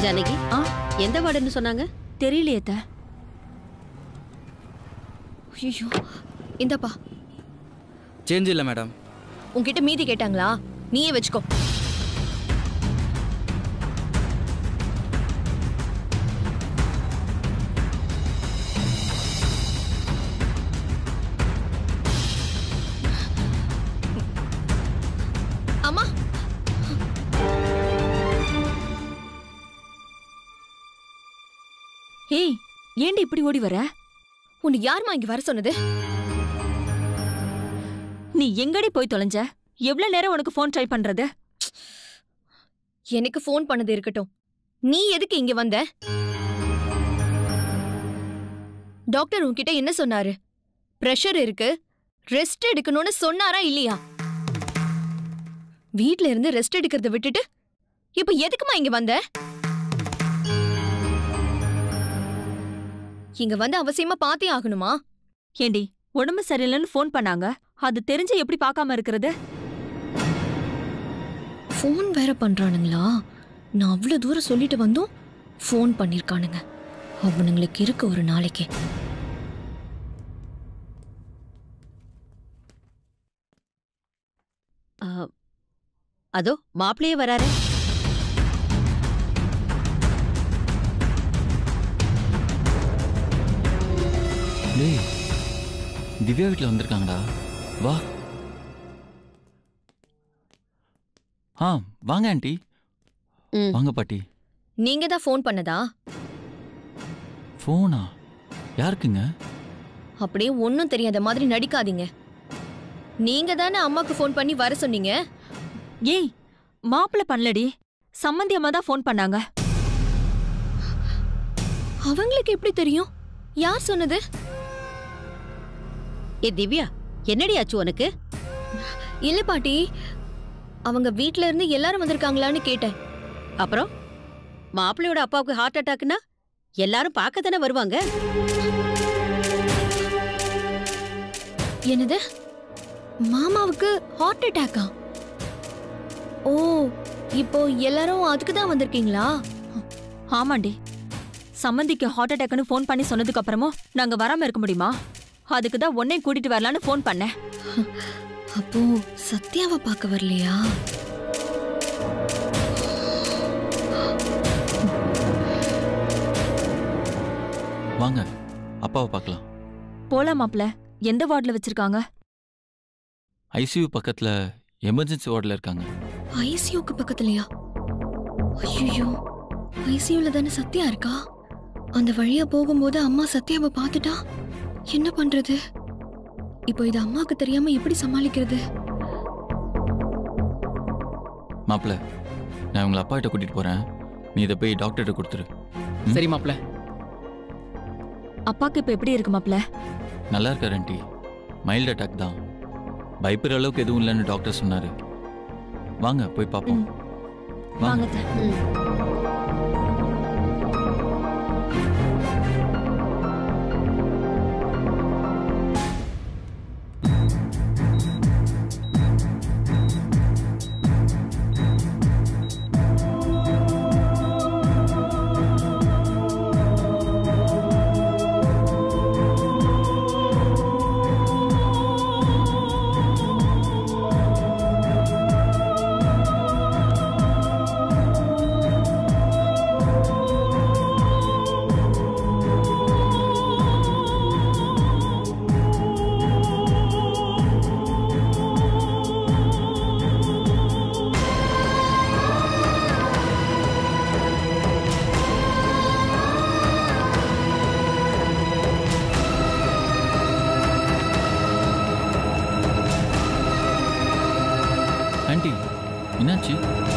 ஜானகி ஆ எந்த வார்டுன்னு சொன்னாங்க தெரியலையே அத்தை. ஐயோ இந்தப்பா சேஞ்ச் இல்லை மேடம் உன்கிட்ட மீதி கேட்டாங்களா நீயே வச்சுக்கோ அம்மா ஏய் ஏண்டி இப்படி ஓடி வர உன்னை யாரும்மா இங்க வர சொன்னது நீ எங்கடி போய் தொலைஞ்ச எவ்வளவு நேரம் உனக்கு ஃபோன் ட்ரை பண்றது எனக்கு ஃபோன் பண்ணது இருக்கட்டும் நீ எதுக்கு இங்க வந்த டாக்டர் உன்கிட்ட என்ன சொன்னாரு பிரஷர் இருக்கு ரெஸ்ட் எடுக்கணும்னு சொன்னாரா இல்லையா வீட்ல இருந்து ரெஸ்ட் எடுக்கிறத விட்டுட்டு இப்ப எதுக்குமா இங்க வந்த இங்க வந்து அவசியமா பாத்தே ஆகணுமா ஏண்டி உடம்பு சரியில்லைன்னு ஃபோன் பண்ணாங்க அது தெரிஞ்சு எப்படி பார்க்காம இருக்கிறது ஃபோன் வேற பண்றானுங்களா நான் அவ்வளோ தூரம் சொல்லிட்டு வந்தும் ஃபோன் பண்ணிருக்கானுங்க அவனுங்களுக்கு இருக்கு ஒரு நாளைக்கு ஆ, அதோ மாப்பிள்ளையே வராரு டேய் திவ்யா வீட்டில் வந்திருக்காங்கடா வா ஆ வாங்க ஆண்டி ம். வாங்க பாட்டி நீங்க தான் ஃபோன் பண்ணதா ஃபோனா யாருக்குங்க அப்படியே ஒன்றும் தெரியாத மாதிரி நடிக்காதீங்க நீங்க தானே அம்மாக்கு ஃபோன் பண்ணி வர சொன்னீங்க ஏய் மாப்பிள்ள பண்ணலடி சம்மந்தி அம்மா தான் ஃபோன் பண்ணாங்க அவங்களுக்கு எப்படி தெரியும் யார் சொன்னது ஏ திவ்யா என்னடி ஆச்சு உனக்கு இல்ல பாட்டி அவங்க வீட்ல இருந்து எல்லாரும் வந்திருக்காங்களான்னு கேட்டேன் அப்புறம் மாப்பிள்ளையோட அப்பாவுக்கு ஹார்ட் அட்டாக்னா எல்லாரும் பார்க்க தானே வருவாங்க என்னது மாமாவுக்கு ஹார்ட் அட்டாக்கா ஓ இப்போ எல்லாரும் அதுக்கு தான் வந்திருக்கீங்களா ஆமாண்டி சம்மந்திக்கு ஹார்ட் அட்டாக்னு ஃபோன் பண்ணி சொன்னதுக்கு அப்புறமும் நாங்க வராம இருக்க முடியுமா அதுக்கு தான் உன்னையும் கூட்டிட்டு வரலான்னு ஃபோன் பண்ணேன் அப்போ சத்யாவை பார்க்க வரலையா வாங்க அப்பாவை பார்க்கலாம் போலாம் மாப்பிள்ள எந்த வார்டுல வச்சிருக்காங்க ஐசியூ பக்கத்தில் எமர்ஜென்சி வார்டில் இருக்காங்க ஐசியூக்கு பக்கத்துலயா ஐயோ ஐசியூல தானே சத்யா இருக்கா அந்த வழியா போகும்போது அம்மா சத்யாவை பார்த்துட்டா என்ன பண்றது இப்போ இது அம்மாக்கு தெரியாம எப்படி சமாளிக்கிறது மாப்பிள்ள நான் உங்களை அப்பா கிட்ட கூட்டிகிட்டு போகிறேன் நீ இதை போய் டாக்டர்கிட்ட கொடுத்துரு ம். சரி மாப்பிள்ள அப்பாக்கு இப்ப எப்படி இருக்கு மாப்பிள்ள நல்லா இருக்கார் ஆண்டி மைல்டு அட்டாக் தான் பயப்படுற அளவுக்கு எதுவும் இல்லைன்னு டாக்டர் சொன்னார் வாங்க போய் பார்ப்போம் வாங்க வாங்க அத்தை. ம். ஆண்டி என்னாச்சு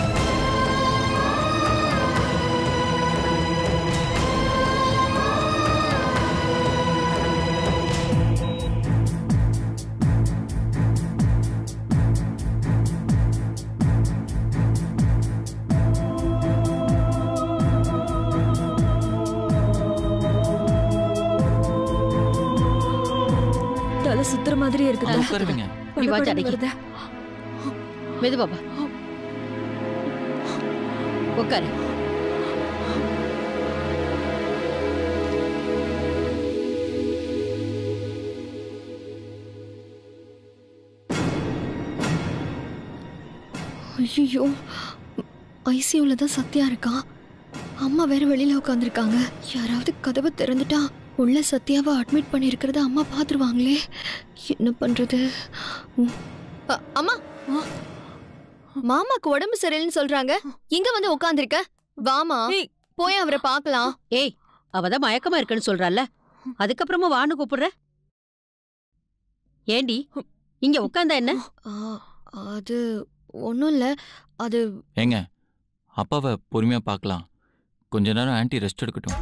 தலை சுத்துற மாதிரி ஆ, இருக்குது உட்காருவீங்க இப்படி வா, ஜானகி. வருதா? மெது பாபா உட்காரு ஐயோ ஐசியூல தான் சத்யா இருக்கா அம்மா வேற வெளியில உட்காந்துருக்காங்க யாராவது கதவை திறந்துட்டா உள்ள சத்யாவை அட்மிட் பண்ணியிருக்கிறத அம்மா பார்த்துருவாங்களே என்ன பண்றது ம். அ- அம்மா மாமாக்கு உடம்பு சரியில்லைன்னு சொல்றாங்க இங்க வந்து உட்காந்துருக்க வாமா ஏய். போய் அவரை பார்க்கலாம் ஏய் அவதான் மயக்கமா இருக்குன்னு சொல்றால அதுக்கப்புறமா வான்னு கூப்பிடுற ஏண்டி இங்க உட்காந்தா என்ன ஆ, அது ஒன்றும் இல்லை அது ஏங்க அப்பாவை பொறுமையாக பார்க்கலாம் கொஞ்ச நேரம் ஆன்ட்டி ரெஸ்ட் எடுக்கட்டும்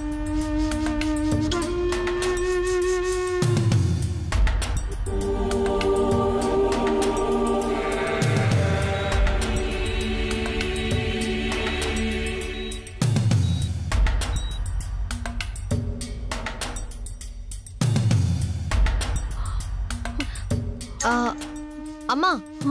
ஆ, அம்மா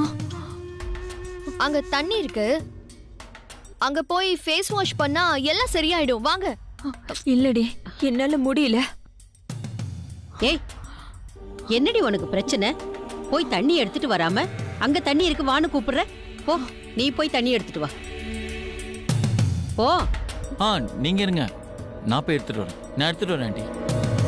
அங்க தண்ணி இருக்கு அங்க போய் ஃபேஸ் வாஷ் பண்ணா எல்லாம் சரியாயிடும் வாங்க இல்லடி என்னால முடியல ஏய் என்னடி உனக்கு பிரச்சனை போய் தண்ணி எடுத்துட்டு வராம அங்க தண்ணி இருக்கு வான்னு கூப்பிடுற போ நீ போய் தண்ணி எடுத்துட்டு வா போ ஆ நீங்கள் இருங்க நான் போய் எடுத்துகிட்டு வரேன் நான் எடுத்துகிட்டு வரேன் ஆன்ட்டி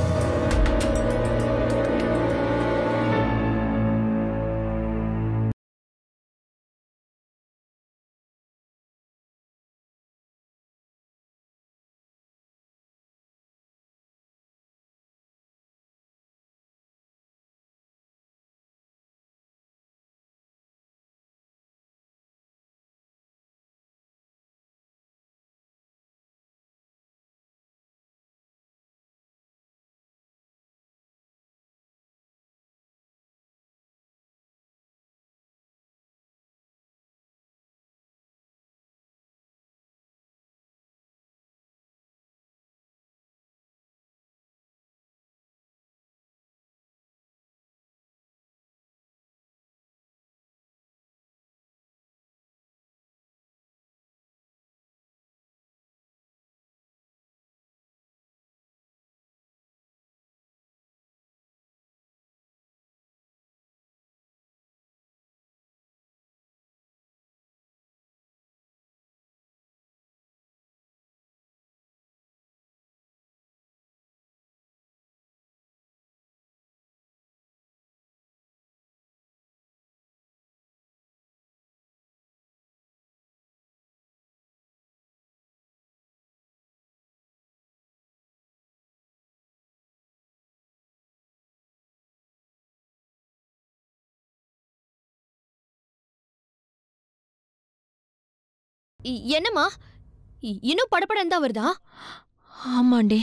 இ- என்னம்மா இ- இன்னும் படப்படம் தான் வருதா ஆமாண்டி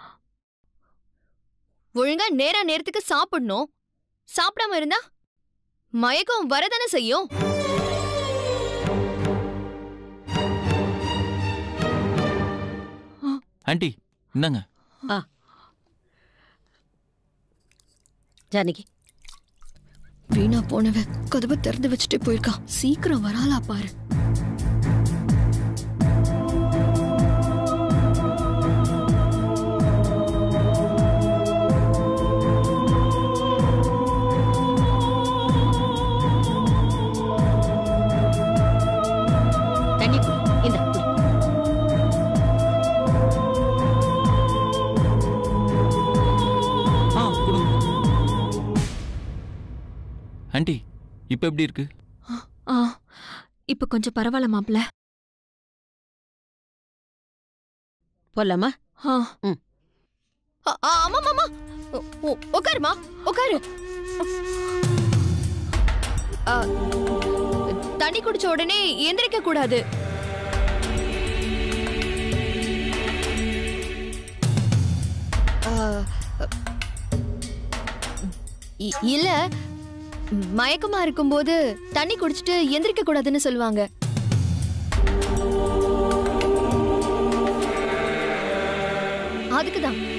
ஒழுங்கா நேரா நேரத்துக்கு சாப்பிடணும் சாப்பிடாம இருந்தா மயக்கம் வரதானே செய்யும் ஆன்ட்டி இந்தாங்க ஜானகி வீணா போனவ கதவை திறந்து வச்சுட்டு போயிருக்கா சீக்கிரம் வராளா பாரு தண்ணி குடி இந்த குடி ஆ கொடுங்க ஆன்ட்டி இப்போ எப்படி இருக்கு ஆ இப்ப கொஞ்சம் பரவாயில்ல மாப்ள போலாமா ஆ ஆ- ஆ, ஆமா மாமா உ- உ- உட்காருமா உட்காரு ஆ, தண்ணி குடிச்ச உடனே எந்திரிக்க கூடாது ஆ, இ- இல்ல மயக்கமா இருக்கும்போது தண்ணி குடிச்சிட்டு எந்திரிக்க கூடாதுன்னு சொல்லுவாங்க அதுக்குதான்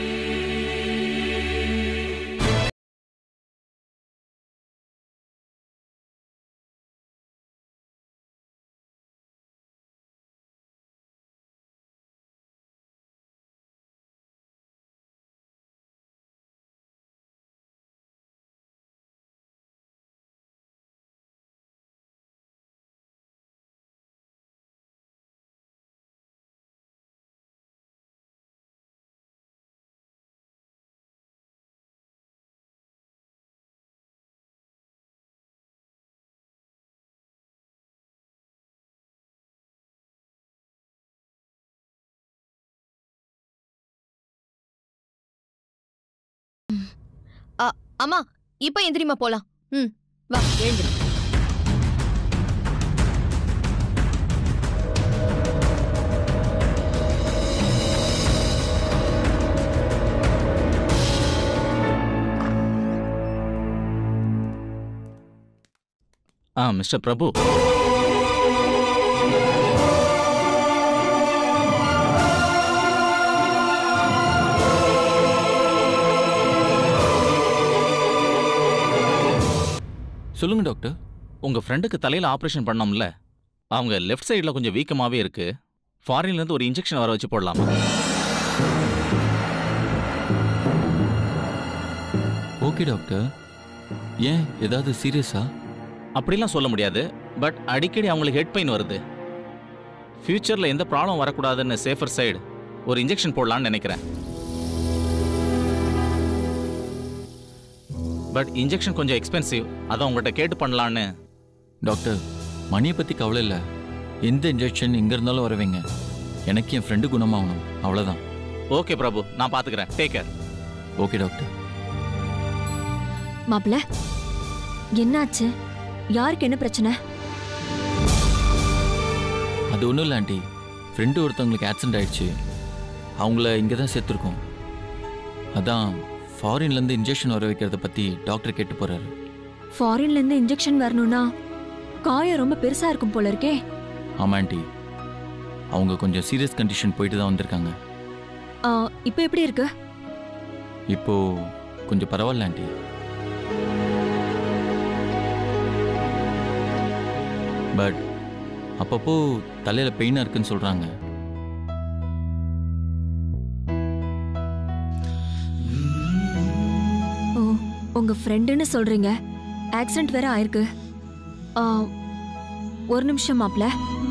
அம்மா இப்ப எந்திரிமா போலாம் வா எழுந்துரு ஆ மிஸ்டர் பிரபு சொல்லுங்க டாக்டர் உங்க ஃப்ரெண்டுக்கு தலையில ஆபரேஷன் பண்ணோம்ல அவங்க லெஃப்ட் சைடுல கொஞ்சம் வீக்கமாவே இருக்கு ஃபாரின்ல இருந்து ஒரு இன்ஜெக்ஷன் வர வச்சு போடலாமா ஓகே டாக்டர் ஏன் ஏதாவது சீரியஸா அப்படிலாம் சொல்ல முடியாது பட் அடிக்கடி அவங்களுக்கு ஹெட் பெயின் வருது ஃபியூச்சர்ல எந்த ப்ராப்ளம் வரக்கூடாதுன்னு சேஃபர் சைடு ஒரு இன்ஜெக்ஷன் போடலாம்னு நினைக்கிறேன் பட் இன்ஜெக்ஷன் கொஞ்சம் எக்ஸ்பென்சிவ் அதான் உங்கள்கிட்ட கேட்டு பண்ணலான்னு டாக்டர் மணியை பற்றி கவலை இல்லை எந்த இன்ஜெக்ஷன் எங்கே இருந்தாலும் வரவைங்க எனக்கு என் ஃப்ரெண்டு குணமாகணும் அவ்வளோதான் ஓகே பிரபு நான் பாத்துக்கிறேன் டேக் கேர் ஓகே டாக்டர் மாப்பிள என்னாச்சு யாருக்கு என்ன பிரச்சனை அது ஒன்றும் இல்லை ஆண்டி ஃப்ரெண்டு ஒருத்தவங்களுக்கு ஆக்சிடென்ட் ஆயிடுச்சு அவங்கள இங்கே தான் சேர்த்துருக்கோம் அதான் ஃபாரின்லேருந்து இன்ஜெக்ஷன் வர வைக்கிறத பற்றி டாக்டர் கேட்டு போகிறாரு ஃபாரின்ல இருந்து இன்ஜெக்ஷன் வரணும்னா காயம் ரொம்ப பெருசா இருக்கும் போல இருக்கே ஆமாம் ஆண்டி அவங்க கொஞ்சம் சீரியஸ் கண்டிஷன் போயிட்டு தான் வந்திருக்காங்க ஆ, இப்போ எப்படி இருக்கு இப்போ கொஞ்சம் பரவாயில்ல ஆண்டி பட் அப்பப்போ தலையில் பெயினாக இருக்குன்னு சொல்கிறாங்க ஓ உங்க ஃப்ரெண்டுன்னு சொல்றீங்க ஆக்சிடென்ட் வேற ஆயிருக்கு ஆ, ஒரு நிமிஷம் மாப்ள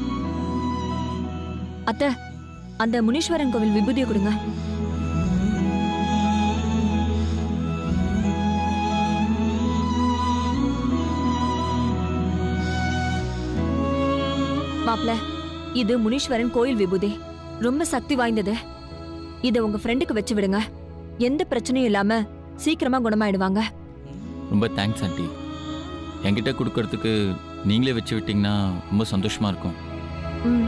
அத்தை அந்த முனீஸ்வரன் கோவில் விபூதியை கொடுங்க மாப்ள இது முனீஸ்வரன் கோயில் விபூதி ரொம்ப சக்தி வாய்ந்தது இதை உங்க ஃப்ரெண்டுக்கு வச்சு விடுங்க எந்த பிரச்சனையும் இல்லாம சீக்கிரமா குணமாயிடுவாங்க ரொம்ப தேங்க்ஸ் ஆண்டி என்கிட்ட கொடுக்கறதுக்கு நீங்களே வச்சு விட்டீங்கன்னா ரொம்ப சந்தோஷமாக இருக்கும் ம்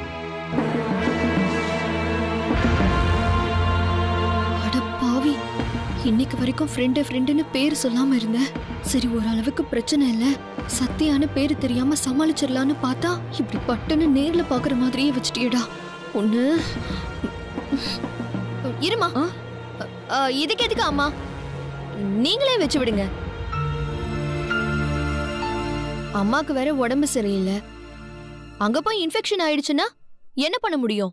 அட பாவி இன்னைக்கு வரைக்கும் ஃப்ரெண்டு ஃப்ரெண்டுன்னு பேர் சொல்லாம இருந்தேன் சரி ஓரளவுக்கு பிரச்சனை இல்ல சத்தியான பேரு தெரியாம சமாளிச்சிடலான்னு பார்த்தா இப்படி பட்டுன்னு நேர்ல பாக்குற மாதிரியே வச்சுட்டியடா ஒண்ணு இருமா ஆ? அ, இதுக்கு எதுக்கு அம்மா நீங்களே வச்சு விடுங்க அம்மாக்கு வேற உடம்பு சரியில்லை அங்க போய் இன்ஃபெக்ஷன் ஆயிடுச்சுன்னா என்ன பண்ண முடியும்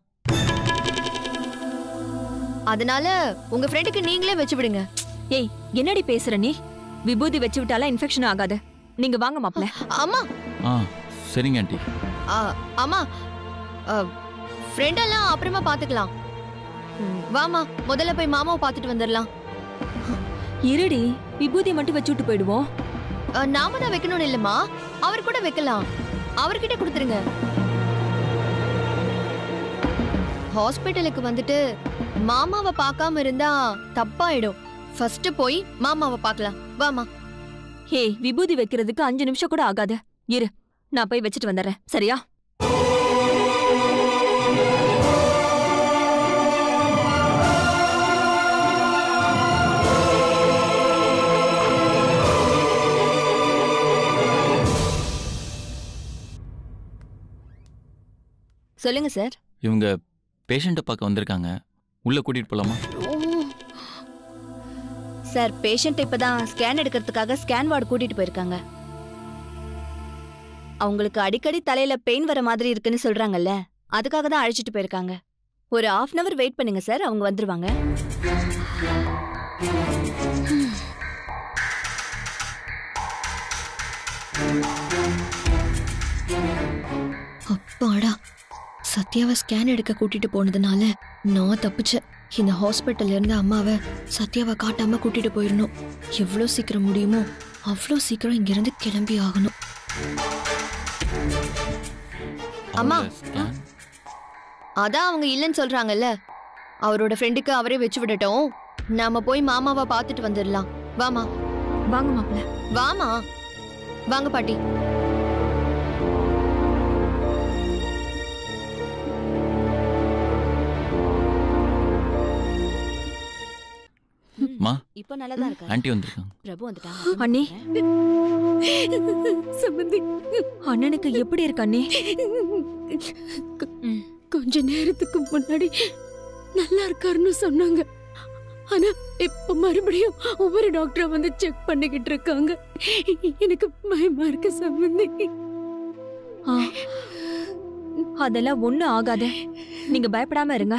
அதனால உங்க ஃப்ரெண்டுக்கு நீங்களே வச்சு விடுங்க ஏய் என்னடி பேசுற நீ விபூதி வச்சு விட்டாலாம் இன்ஃபெக்ஷன் ஆகாது நீங்க வாங்க மாப்ள அம்மா ஆ சரிங்க ஆண்டி ஆ, அம்மா ஃப்ரெண்டெல்லாம் அப்புறமா பாத்துக்கலாம் ம், வாம்மா முதல்ல போய் மாமாவை பார்த்துட்டு வந்துடலாம் இருடி விபூதி மட்டும் வச்சு விட்டு போயிடுவோம் ஆ, நாம தான் வைக்கணும்னு இல்லம்மா அவர் கூட வைக்கலாம் அவர்கிட்ட கொடுத்துருங்க ஹாஸ்பிட்டலுக்கு வந்துட்டு மாமாவை பார்க்காம இருந்தா தப்பாயிடும் ஃபர்ஸ்ட் போய் மாமாவை பார்க்கலாம் வாமா ஹே விபூதி வைக்கிறதுக்கு அஞ்சு நிமிஷம் கூட ஆகாது இரு நான் போய் வச்சுட்டு வந்துடுறேன் சரியா சொல்லுங்க சார் இவங்க பேஷண்ட்டை பார்க்க வந்திருக்காங்க உள்ளே கூட்டிகிட்டு போகலாமா சார் பேஷண்ட் இப்பதான் ஸ்கேன் எடுக்கிறதுக்காக ஸ்கேன் வார்டு கூட்டிட்டு போயிருக்காங்க அவங்களுக்கு அடிக்கடி தலையில பெயின் வர மாதிரி இருக்குன்னு சொல்றாங்கல்ல அதுக்காக தான் அழைச்சிட்டு போயிருக்காங்க ஒரு half அன் அவர் வெயிட் பண்ணுங்க சார் அவங்க வந்துருவாங்க அப்பாடா சத்யாவை ஸ்கேன் எடுக்க கூட்டிட்டு போனதுனால நான் தப்பிச்சேன் இந்த ஹாஸ்பிட்டல்ல இருந்து அம்மாவை சத்யாவை காட்டாம கூட்டிட்டு போயிடணும் எவ்வளோ சீக்கிரம் முடியுமோ அவ்வளோ சீக்கிரம் இங்கிருந்து கிளம்பி ஆகணும் அம்மா. அவங்க scan- அதான் அவங்க இல்லைன்னு சொல்றாங்கல்ல அவரோட ஃப்ரெண்டுக்கு அவரே வச்சு விடட்டும் நாம போய் மாமாவை பார்த்துட்டு வந்துடலாம் வாமா வாங்க மாப்பிள்ள வாமா வாங்க பாட்டி மா இப்போ நல்லா தான் இருக்காரு ஆன்ட்டி வந்திருக்காங்க பிரபு வந்துட்டாங்க அண்ணி சம்பந்தி அண்ணனுக்கு எப்படி இருக்கு அண்ணி கொஞ்ச நேரத்துக்கு முன்னாடி நல்லா இருக்காருன்னு சொன்னாங்க ஆனா இப்ப மறுபடியும் ஒவ்வொரு டாக்டரா வந்து செக் பண்ணிக்கிட்டு இருக்காங்க எனக்கு பயமா இருக்கு சம்பந்தி ஆ. அதெல்லாம் ஒண்ணும் ஆகாது நீங்க பயப்படாம இருங்க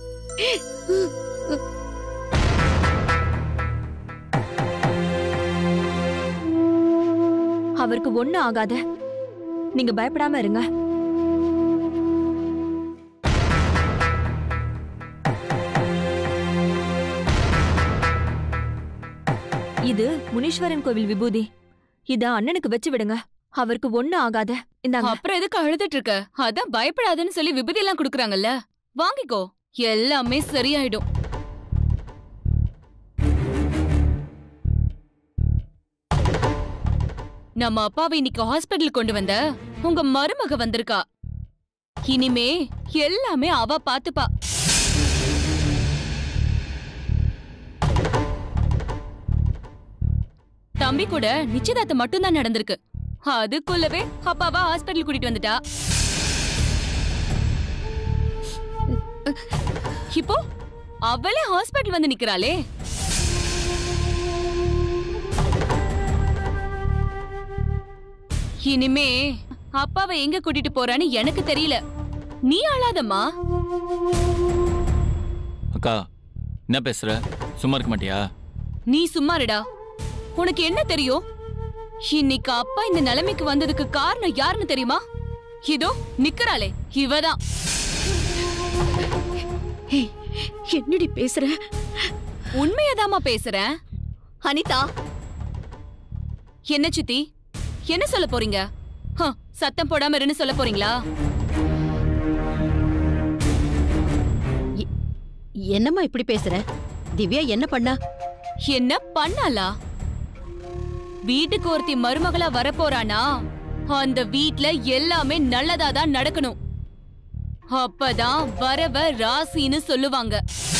அவருக்கு ஒண்ணும் ஆகாது நீங்க பயப்படாம இருங்க இது முனீஸ்வரன் கோவில் விபூதி இத அண்ணனுக்கு வச்சு விடுங்க அவருக்கு ஒண்ணும் ஆகாத இந்தாங்க அப்புறம் எதுக்கு அழுதுட்டு இருக்க அதான் பயப்படாதன்னு சொல்லி விபதி எல்லாம் குடுக்கறாங்கல்ல வாங்கிக்கோ எல்லாமே சரியாயிடும் நம்ம அப்பாவை இன்னைக்கு ஹாஸ்பிடல் கொண்டு வந்த உங்க மருமக வந்திருக்கா இனிமே எல்லாமே அவ பாத்துப்பா தம்பி கூட நிச்சயதார்த்தம் மட்டும்தான் நடந்திருக்கு அதுக்குள்ளவே அப்பாவா ஹாஸ்பிடல் கூட்டிட்டு வந்துட்டா இப்போ அவளே ஹாஸ்பிடல் வந்து நிக்கிறாளே இனிமே அப்பாவை எங்க கூட்டிட்டு போறான்னு எனக்கு தெரியல நீ அழாதம்மா அக்கா என்ன பேசுற சும்மா இருக்க மாட்டியா நீ சும்மாருடா உனக்கு என்ன தெரியும் இன்னைக்கு அப்பா இந்த நிலைமைக்கு வந்ததுக்கு காரணம் யாருன்னு தெரியுமா இதோ நிக்கறாளே இவதான் என்னடி பேசுற உண்மையதாம்மா பேசுறேன் அனிதா என்ன சித்தி என்ன சொல்ல போறீங்க ஹ, சத்தம் போடாம இருன்னு சொல்ல போறீங்களா என்னம்மா இப்படி பேசுற திவ்யா என்ன பண்ணா என்ன பண்ணாலா வீட்டுக்கு ஒருத்தி மருமகளா வரப்போறானா அந்த வீட்ல எல்லாமே நல்லதா தான் நடக்கணும் அப்பதான் வரவ ராசின்னு சொல்லுவாங்க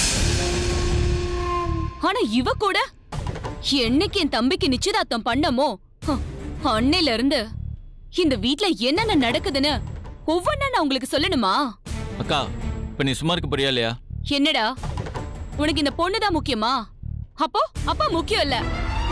ஆனா இவ கூட என்னைக்கு என் தம்பிக்கு நிச்சயதார்த்தம் பண்ணமோ ஹ, அன்னையில இருந்து இந்த வீட்ல என்னென்ன நடக்குதுன்னு ஒவ்வொன்னா நான் உங்களுக்கு சொல்லணுமா அக்கா இப்ப நீ சும்மா இருக்க போறியா இல்லையா என்னடா உனக்கு இந்த பொண்ணுதான் முக்கியமா அப்போ அப்பா முக்கியம் இல்ல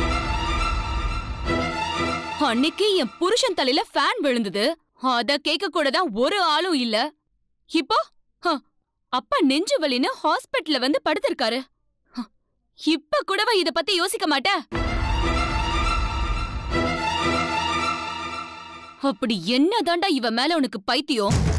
அன்னைக்கு என் புருஷன் தலையில ஃபேன் விழுந்தது அத கேட்க கூட தான் ஒரு ஆளும் இல்ல இப்போ ஹ, அப்பா நெஞ்சு வலின்னு ஹாஸ்பிடல்ல வந்து படுத்திருக்காரு ஹ, இப்ப கூடவா இத பத்தி யோசிக்க மாட்ட அப்படி என்னதாண்டா இவ மேல உனக்கு பைத்தியம்